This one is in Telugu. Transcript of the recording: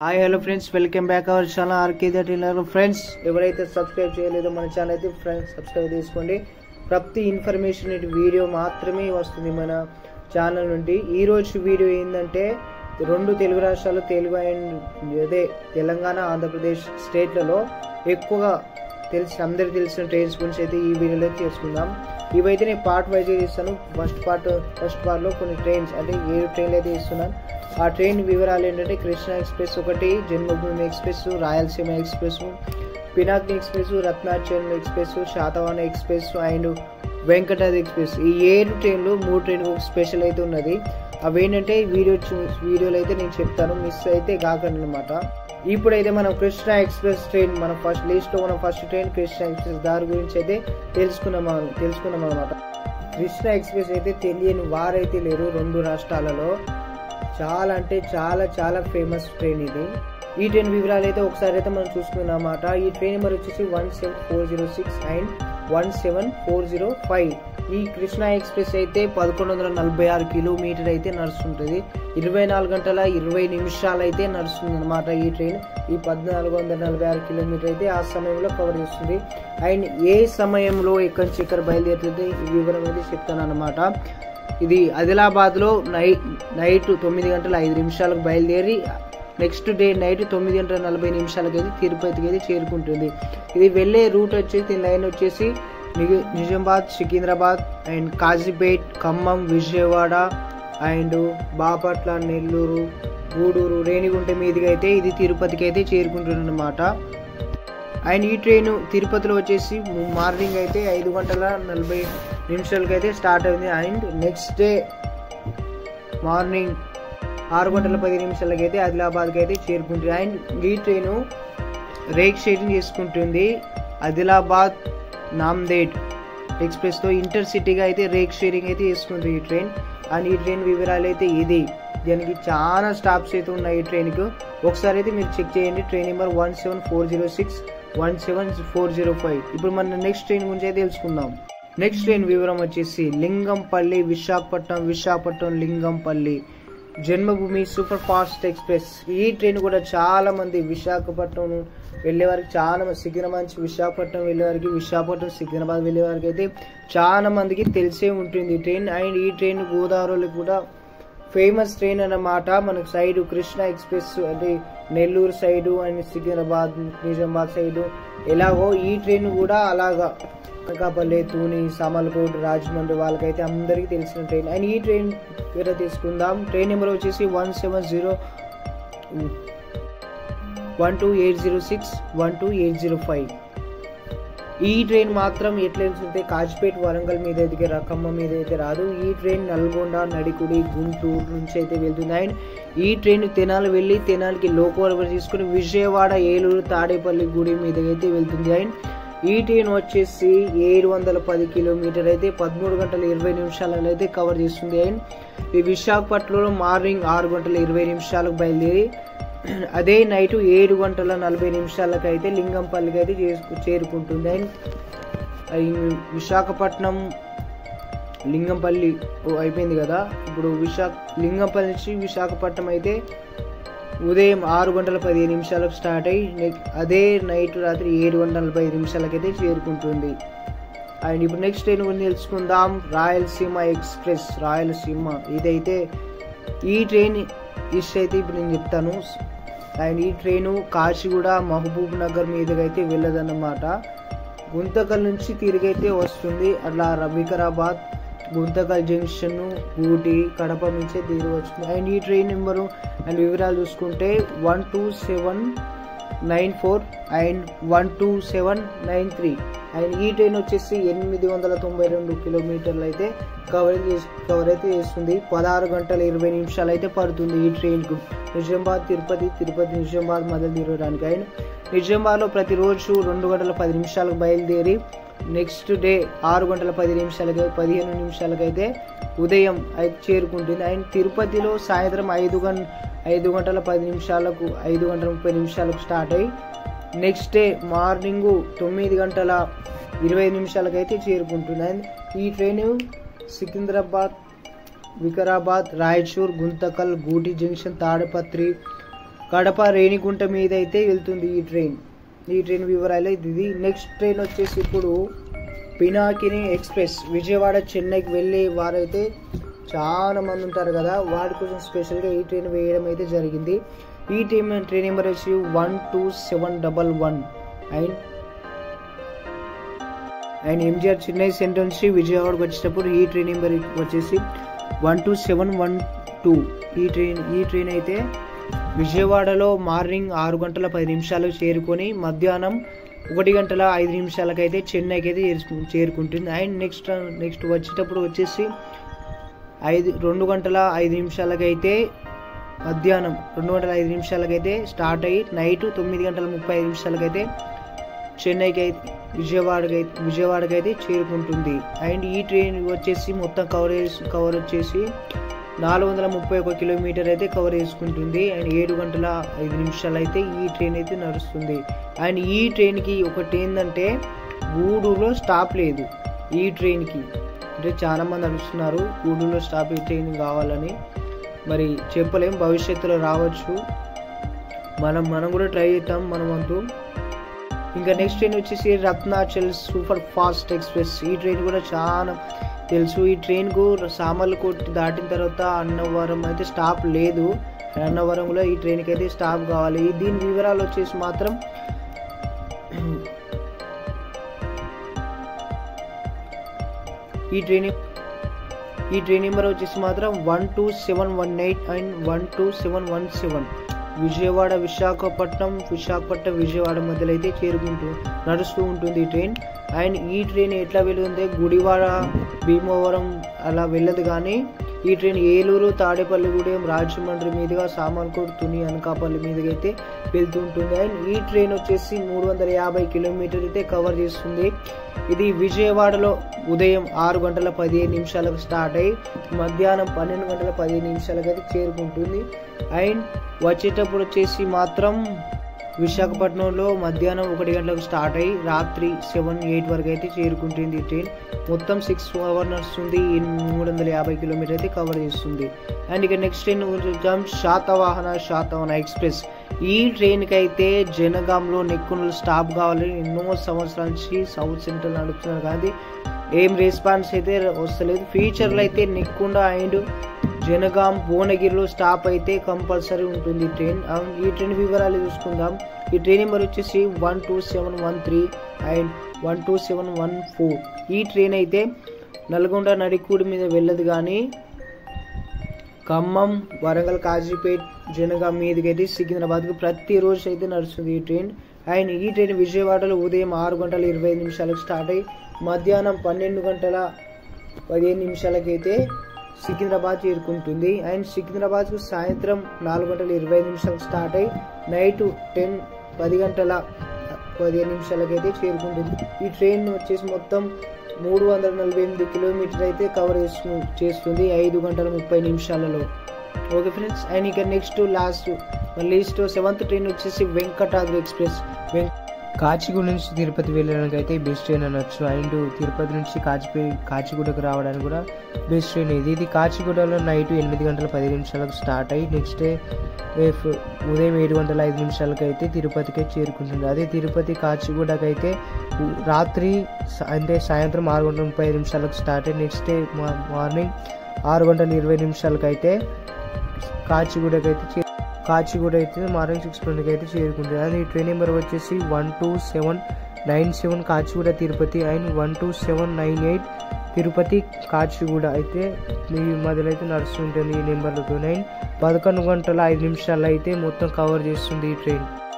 hi hello friends welcome back our channel RK టీలర్ ఫ్రెండ్స్ ఎవరైతే సబ్స్క్రైబ్ చేయలేదో మన ఛానల్ అయితే ఫ్రెండ్స్ సబ్స్క్రైబ్ చేసుకోండి ప్రతి ఇన్ఫర్మేషన్ వీడియో మాత్రమే వస్తుంది మన ఛానల్ నుండి ఈ రోజు వీడియో ఏంటంటే రెండు తెలుగు రాష్ట్రాలు తెలుగు అండ్ అదే తెలంగాణ ఆంధ్రప్రదేశ్ స్టేట్లలో ఎక్కువగా తెలిసి అందరికి తెలిసిన ట్రైన్స్ గురించి అయితే ఈ వీడియోలో తెలుసుకుందాం ఇవైతే నేను పార్ట్ వైజ్ ఇస్తాను ఫస్ట్ పార్ట్ ఫస్ట్ పార్ట్లో కొన్ని ట్రైన్స్ అంటే ఏడు ట్రైన్లు అయితే ఇస్తున్నాను ఆ ట్రైన్ వివరాలు ఏంటంటే కృష్ణ ఎక్స్ప్రెస్ ఒకటి Janmabhoomi express Rayalaseema express Pinakini express Ratnachalam express Satavahana express and Venkatadri express ఈ ఏడు ట్రైన్లు మూడు ట్రైన్ ఒక స్పెషల్ అయితే ఉన్నది అవేంటంటే వీడియో చూ వీడియోలో అయితే నేను చెప్తాను మిస్ అయితే కాకండి అనమాట ఇప్పుడైతే మనం కృష్ణ ఎక్స్ప్రెస్ ట్రైన్ మన ఫస్ట్ లిస్ట్ లో మన ఫస్ట్ ట్రైన్ కృష్ణ ఎక్స్ప్రెస్ దారి గురించి అయితే తెలుసుకున్నాం తెలుసుకున్నాం అనమాట కృష్ణ ఎక్స్ప్రెస్ అయితే తెలియని వారైతే లేరు రెండు రాష్ట్రాలలో చాలా అంటే చాలా చాలా ఫేమస్ ట్రైన్ ఇది ఈ ట్రైన్ వివరాలు అయితే ఒకసారి అయితే మనం చూసుకున్నాం అన్నమాట ఈ ట్రైన్ నెంబర్ వచ్చేసి one seven four zero six and one seven four zero five ఈ కృష్ణ ఎక్స్ప్రెస్ అయితే పదకొండు వందల నలభై ఆరు కిలోమీటర్ అయితే నడుస్తుంటుంది ఇరవై నాలుగు గంటల ఇరవై నిమిషాలు అయితే నడుస్తుంది అనమాట ఈ ట్రైన్ ఈ పద్నాలుగు వందల నలభై ఆరు కిలోమీటర్ అయితే ఆ సమయంలో కవర్ చేస్తుంది అండ్ ఏ సమయంలో ఎక్కడి నుంచి ఎక్కడ బయలుదేరుతుంది ఈ వివరం అయితే చెప్తాను అనమాట ఇది ఆదిలాబాద్లో నైట్ నైట్ తొమ్మిది గంటల ఐదు నిమిషాలకు బయలుదేరి నెక్స్ట్ డే నైట్ తొమ్మిది గంటల నలభై నిమిషాలకి అయితే తిరుపతికి అయితే చేరుకుంటుంది ఇది వెళ్ళే రూట్ వచ్చేసి లైన్ వచ్చేసి నిజ- నిజామాబాద్ సికింద్రాబాద్ అండ్ కాజీపేట్ ఖమ్మం విజయవాడ అండ్ బాపట్ల నెల్లూరు గూడూరు రేణిగుంట మీదుగా అయితే ఇది తిరుపతికి అయితే చేరుకుంటుంది అనమాట అండ్ ఈ ట్రైన్ తిరుపతిలో వచ్చేసి మార్నింగ్ అయితే ఐదు గంటల నలభై నిమిషాలకి అయితే స్టార్ట్ అయింది అండ్ నెక్స్ట్ డే మార్నింగ్ ఆరు గంటల పది నిమిషాలకి అయితే ఆదిలాబాద్కి అయితే చేరుకుంటుంది అండ్ ఈ ట్రైన్ రేక్ షేరింగ్ చేసుకుంటుంది ఆదిలాబాద్ నాందేడ్ ఎక్స్ప్రెస్తో ఇంటర్ సిటీగా అయితే రేక్ షేరింగ్ అయితే చేసుకుంటుంది ఈ ట్రైన్ అండ్ ఈ ట్రైన్ వివరాలు అయితే ఇది దానికి చాలా స్టాప్స్ అయితే ఉన్నాయి ఈ ట్రైన్కు ఒకసారి అయితే మీరు చెక్ చేయండి train number one seven four zero six one seven four zero five ఇప్పుడు మన నెక్స్ట్ ట్రైన్ గురించి అయితే తెలుసుకుందాం నెక్స్ట్ ట్రైన్ వివరం వచ్చేసి Lingampally Visakhapatnam Visakhapatnam Lingampally Janmabhoomi super fast express ఈ ట్రైన్ కూడా చాలా మంది విశాఖపట్నం వెళ్ళే వారికి చాలా మంది సికింద్రాబాద్ నుంచి విశాఖపట్నం వెళ్ళే వారికి విశాఖపట్నం సికింద్రాబాద్ వెళ్ళే వారికి అయితే చాలా మందికి తెలిసే ఉంటుంది ఈ ట్రైన్ అండ్ ఈ ట్రైన్ గోదావరిలో కూడా ఫేమస్ ట్రైన్ అన్నమాట మనకు సైడ్ కృష్ణ ఎక్స్ప్రెస్ అంటే Nellore side and Secunderabad Nizamabad side ఎలాగో ఈ ట్రైన్ కూడా అలాగా అనకాపల్లి తూని సామర్లకోట్ రాజమండ్రి వాళ్ళకైతే అందరికీ తెలిసిన ట్రైన్ అండ్ ఈ ట్రైన్ వేరే తీసుకుందాం ట్రైన్ నెంబర్ వచ్చేసి one seven zero one two eight zero six one two eight zero five ఈ ట్రైన్ మాత్రం ఎట్లా వెళ్తుంటే కాజిపేట వరంగల్ మీద అయితే రా- ఖమ్మం మీద అయితే రాదు ఈ ట్రైన్ నల్గొండ నడికుడి గుంటూరు నుంచి అయితే వెళ్తుంది అండ్ ఈ ట్రైన్ తెనాలి వెళ్ళి తెనాలికి లోకోవర్ తీసుకుని విజయవాడ ఏలూరు తాడేపల్లి గుడి మీద అయితే వెళ్తుంది అండ్ ఈ ట్రైన్ వచ్చేసి ఏడు వందల పది కిలోమీటర్ అయితే పదమూడు గంటల ఇరవై నిమిషాలలో అయితే కవర్ చేస్తుంది అండ్ ఈ విశాఖపట్నంలో మార్నింగ్ ఆరు గంటల ఇరవై నిమిషాలకు బయలుదేరి అదే నైట్ ఏడు గంటల నలభై నిమిషాలకు అయితే లింగంపల్లికి అయితే చేరుకు- చేరుకుంటుంది అండ్ ఈ విశాఖపట్నం లింగంపల్లి ఓ అయిపోయింది కదా ఇప్పుడు విశాఖ లింగంపల్లి నుంచి విశాఖపట్నం అయితే ఉదయం ఆరు గంటల పదిహేను నిమిషాలకు స్టార్ట్ అయ్యి నెక్- అదే నైట్ రాత్రి ఏడు గంటల నలభై ఐదు నిమిషాలకి అయితే చేరుకుంటుంది అండ్ ఇప్పుడు నెక్స్ట్ ట్రైన్ గురించి తెలుసుకుందాం రాయలసీమ ఎక్స్ప్రెస్ రాయలసీమ ఇదైతే ఈ ట్రైన్ ఇష్ట అయితే ఇప్పుడు నేను చెప్తాను అండ్ ఈ ట్రైన్ కాచిగూడ మహబూబ్ నగర్ మీదుగా అయితే వెళ్ళదన్నమాట గుంతకల్ నుంచి తిరిగైతే వస్తుంది అట్లా ర- వికారాబాద్ గుంతకల్ జంక్షన్ ఊటీ కడప నుంచే తిరిగి వస్తుంది అండ్ ఈ ట్రైన్ నెంబరు అండ్ వివరాలు చూసుకుంటే one two seven nine four and one two seven nine three and ఈ ట్రైన్ వచ్చేసి ఎనిమిది వందల తొంభై రెండు కిలోమీటర్లు అయితే కవర్ చేసి కవర్ అయితే చేస్తుంది పదహారు గంటల ఇరవై నిమిషాలు అయితే పడుతుంది ఈ ట్రైన్కు నిజామాబాద్ తిరుపతి తిరుపతి నిజామాబాద్ మొదలు తిరగడానికి అండ్ నిజామాబాద్లో ప్రతిరోజు రెండు గంటల పది నిమిషాలకు బయలుదేరి నెక్స్ట్ డే ఆరు గంటల పది నిమిషాలకి పదిహేను నిమిషాలకైతే ఉదయం అయితే చేరుకుంటుంది అండ్ తిరుపతిలో సాయంత్రం ఐదు గంట ఐదు గంటల పది నిమిషాలకు ఐదు గంటల ముప్పై నిమిషాలకు స్టార్ట్ అయ్యి నెక్స్ట్ డే మార్నింగ్ తొమ్మిది గంటల ఇరవై నిమిషాలకైతే చేరుకుంటుంది అండ్ ఈ ట్రైన్ సికింద్రాబాద్ వికారాబాద్ రాయచూర్ గుంతకల్ గూటి జంక్షన్ తాడపత్రి కడప రేణిగుంట మీద అయితే వెళ్తుంది ఈ ట్రైన్ ఈ ట్రైన్ వివరాలు ఇది నెక్స్ట్ ట్రైన్ వచ్చేసి ఇప్పుడు పినాకిని ఎక్స్ప్రెస్ విజయవాడ చెన్నైకి వెళ్ళే వారైతే చాలా మంది ఉంటారు కదా వారి కోసం స్పెషల్గా ఈ ట్రైన్ వేయడం అయితే జరిగింది ఈ ట్రైన్ ట్రైన్ నెంబర్ వచ్చి one two seven double one and and MGR Chennai centre నుంచి విజయవాడకు వచ్చేటప్పుడు ఈ ట్రైన్ నెంబర్ వచ్చేసి one two seven one two ఈ ట్రైన్ ఈ ట్రైన్ అయితే విజయవాడలో మార్నింగ్ ఆరు గంటల పది నిమిషాలకు చేరుకొని మధ్యాహ్నం ఒకటి గంటల ఐదు నిమిషాలకైతే చెన్నైకి అయితే చేరుకు- చేరుకుంటుంది అండ్ నెక్స్ట్ నెక్స్ట్ వచ్చేటప్పుడు వచ్చేసి ఐదు రెండు గంటల ఐదు నిమిషాలకైతే మధ్యాహ్నం రెండు గంటల ఐదు నిమిషాలకైతే స్టార్ట్ అయ్యి నైట్ తొమ్మిది గంటల ముప్పై ఐదు నిమిషాలకైతే చెన్నైకి అయితే విజయవాడకి అయితే విజయవాడకి అయితే చేరుకుంటుంది అండ్ ఈ ట్రైన్ వచ్చేసి మొత్తం కవరేజ్ కవర్ వచ్చేసి నాలుగు వందల ముప్పై ఒక కిలోమీటర్ అయితే కవర్ చేసుకుంటుంది అండ్ ఏడు గంటల ఐదు నిమిషాలు అయితే ఈ ట్రైన్ అయితే నడుస్తుంది అండ్ ఈ ట్రైన్కి ఒకటి ఏంటంటే గూడూరులో స్టాప్ లేదు ఈ ట్రైన్కి అంటే చాలా మంది అడుగుతున్నారు గూడూరులో స్టాప్ ఈ ట్రైన్ కావాలని మరి చెప్పలేం భవిష్యత్తులో రావచ్చు మనం మనం కూడా ట్రై చేద్దాం మన వంతు ఇంకా నెక్స్ట్ ట్రైన్ వచ్చేసి రత్నాచల్ సూపర్ ఫాస్ట్ ఎక్స్ప్రెస్ ఈ ట్రైన్ కూడా చాలా తెలుసు ఈ ట్రైన్కు సామర్లకోట్ దాటిన తర్వాత అన్నవరం అయితే స్టాప్ లేదు అన్నవరంలో ఈ ట్రైన్కి అయితే స్టాప్ కావాలి దీని వివరాలు వచ్చేసి మాత్రం ఈ ట్రైన్ ఈ ట్రైన్ నెంబర్ వచ్చేసి మాత్రం one two seven one eight and one two seven one seven Vijayawada Visakhapatnam Visakhapatnam Vijayawada మధ్యలో అయితే చేరుకుంటూ నడుస్తూ ఉంటుంది ఈ ట్రైన్ అండ్ ఈ ట్రైన్ ఎట్లా వెళ్తుంది గుడివాడ భీమవరం అలా వెళ్ళదు కానీ ఈ ట్రైన్ ఏలూరు తాడేపల్లిగూడెం రాజమండ్రి మీదుగా సామర్లకోట్ తుని అనకాపల్లి మీదుగా అయితే వెళ్తుంటుంది అండ్ ఈ ట్రైన్ వచ్చేసి మూడు వందల యాభై కిలోమీటర్ అయితే కవర్ చేస్తుంది ఇది విజయవాడలో ఉదయం ఆరు గంటల పదిహేను నిమిషాలకు స్టార్ట్ అయ్యి మధ్యాహ్నం పన్నెండు గంటల పదిహేను నిమిషాలకు అయితే చేరుకుంటుంది అండ్ వచ్చేటప్పుడు వచ్చేసి మాత్రం విశాఖపట్నంలో మధ్యాహ్నం ఒకటి గంటలకు స్టార్ట్ అయ్యి రాత్రి సెవెన్ ఎయిట్ వరకు అయితే చేరుకుంటుంది ఈ ట్రైన్ మొత్తం సిక్స్ అవర్ నడుస్తుంది ఈ మూడు వందల యాభై కిలోమీటర్ అయితే కవర్ చేస్తుంది అండ్ ఇక నెక్స్ట్ ట్రైన్ చూద్దాం శాతవాహన శాతవాహన ఎక్స్ప్రెస్ ఈ ట్రైన్కి అయితే జనగాంలో నెక్కునలు స్టాప్ కావాలి ఎన్నో సంవత్సరాల నుంచి సౌత్ సెంట్రల్ నడుపుతున్నారు కానీ ఏం రెస్పాన్స్ అయితే వస్తలేదు ఫ్యూచర్లో అయితే నెక్కుండ అండ్ జనగాం భువనగిరిలో స్టాప్ అయితే కంపల్సరీ ఉంటుంది ఈ ట్రైన్ అవును, ఈ ట్రైన్ వివరాలు చూసుకుందాం ఈ ట్రైన్ నెంబర్ వచ్చేసి one two seven one three and one two seven one four ఈ ట్రైన్ అయితే నల్గొండ నడికూడి మీద వెళ్ళదు కానీ ఖమ్మం వరంగల్ కాజీపేట్ జనగాం మీదకి అయితే సికింద్రాబాద్కు ప్రతిరోజు అయితే నడుస్తుంది ఈ ట్రైన్ అండ్ ఈ ట్రైన్ విజయవాడలో ఉదయం ఆరు గంటల ఇరవై ఐదు నిమిషాలకు స్టార్ట్ అయ్యి మధ్యాహ్నం పన్నెండు గంటల పదిహేను నిమిషాలకైతే సికింద్రాబాద్ చేరుకుంటుంది అండ్ సికింద్రాబాద్కు సాయంత్రం నాలుగు గంటల ఇరవై ఐదు నిమిషాలకు స్టార్ట్ అయ్యి నైట్ టెన్ పది గంటల పదిహేను నిమిషాలకైతే చేరుకుంటుంది ఈ ట్రైన్ వచ్చేసి మొత్తం మూడు వందల నలభై ఎనిమిది కిలోమీటర్ అయితే కవర్ చేస్తు చేస్తుంది ఐదు గంటల ముప్పై నిమిషాలలో ఓకే ఫ్రెండ్స్ అండ్ ఇక next last least seventh train వచ్చేసి వెంకటాద్రి ఎక్స్ప్రెస్ వెం కాచిగూడ నుంచి తిరుపతి వెళ్ళడానికి అయితే బెస్ట్ ట్రైన్ అనొచ్చు అండ్ తిరుపతి నుంచి కాచిపే కాచిగూడకు రావడానికి కూడా బెస్ట్ ట్రైన్ ఇది ఇది కాచిగూడలో నైట్ ఎనిమిది గంటల పది నిమిషాలకు స్టార్ట్ అయ్యి నెక్స్ట్ డే రేపు ఉదయం ఏడు గంటల ఐదు నిమిషాలకు అయితే తిరుపతికి చేరుకుంటుంది అదే తిరుపతి కాచిగూడకు అయితే ఉ- రాత్రి స- అంటే సాయంత్రం ఆరు గంటల ముప్పై ఐదు నిమిషాలకు స్టార్ట్ అయ్యి నెక్స్ట్ డే మా- మార్నింగ్ ఆరు గంటల ఇరవై నిమిషాలకు అయితే కాచిగూడకి అయితే చే- కాచిగూడ అయితే మార్నింగ్ సిక్స్ ట్వంటీకి అయితే చేరుకుంటుంది అది ఈ ట్రైన్ నెంబర్ వచ్చేసి one two seven nine seven Kacheguda Tirupati and one two seven nine eight Tirupati Kacheguda అయితే ఈ మధ్యలో అయితే నడుస్తుంటుంది ఈ నెంబర్లతో నైన్ పదకొండు గంటల ఐదు నిమిషాలు అయితే మొత్తం కవర్ చేస్తుంది ఈ ట్రైన్